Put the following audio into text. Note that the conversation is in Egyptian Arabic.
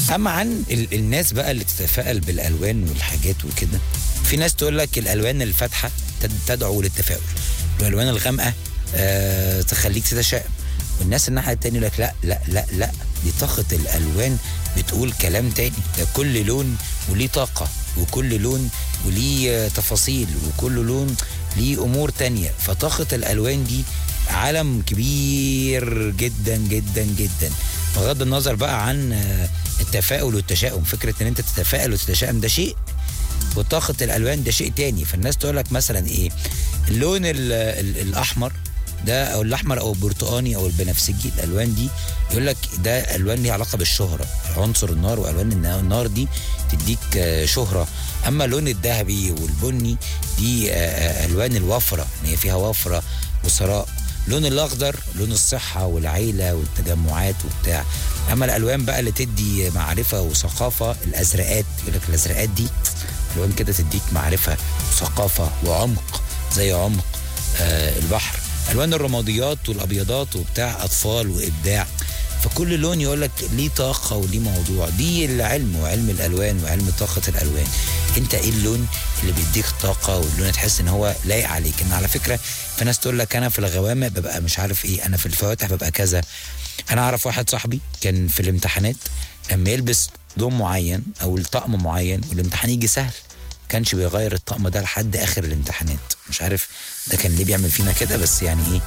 اما عن ال- الناس بقى اللي تتفائل بالالوان والحاجات وكده في ناس تقول لك الالوان الفاتحه تد- تدعو للتفاؤل والالوان الغامقه آه تخليك تتشائم والناس الناحيه التانيه يقول لك لا لا لا لا دي طاقه الالوان بتقول كلام تاني ده كل لون وليه طاقه وكل لون وليه آه، تفاصيل وكل لون ليه امور تانية فطاقه الالوان دي عالم كبير جدا جدا جدا بغض النظر بقى عن آه، التفاؤل والتشاؤم فكره ان انت تتفائل وتتشائم ده شيء وطاقه الالوان ده شيء تاني فالناس تقول لك مثلا ايه اللون ال ال الاحمر ده او الاحمر او البرتقاني او البنفسجي الالوان دي يقول لك ده الوان ليها علاقه بالشهره عنصر النار والوان النا- النار دي تديك آه، شهره اما اللون الذهبي والبني دي آه، آه، الوان الوفره ان هي فيها وفره وثراء اللون الاخضر لون الصحه والعيله والتجمعات وبتاع اما الالوان بقى اللي تدي معرفه وثقافه الازرقات يقول لك الازرقات دي الوان كده تديك معرفه وثقافه وعمق زي عمق آه البحر الوان الرماديات والابيضات وبتاع اطفال وابداع فكل لون يقول لك ليه طاقه وليه موضوع دي العلم وعلم الالوان وعلم طاقه الالوان انت ايه اللون اللي بيديك طاقه واللون تحس ان هو لايق عليك ان على فكره في ناس تقول لك انا في الغوامق ببقى مش عارف ايه انا في الفواتح ببقى كذا انا اعرف واحد صاحبي كان في الامتحانات لما يلبس لون معين او الطقم معين والامتحان يجي سهل كانش بيغير الطقم ده لحد اخر الامتحانات مش عارف ده كان ليه بيعمل فينا كده بس يعني ايه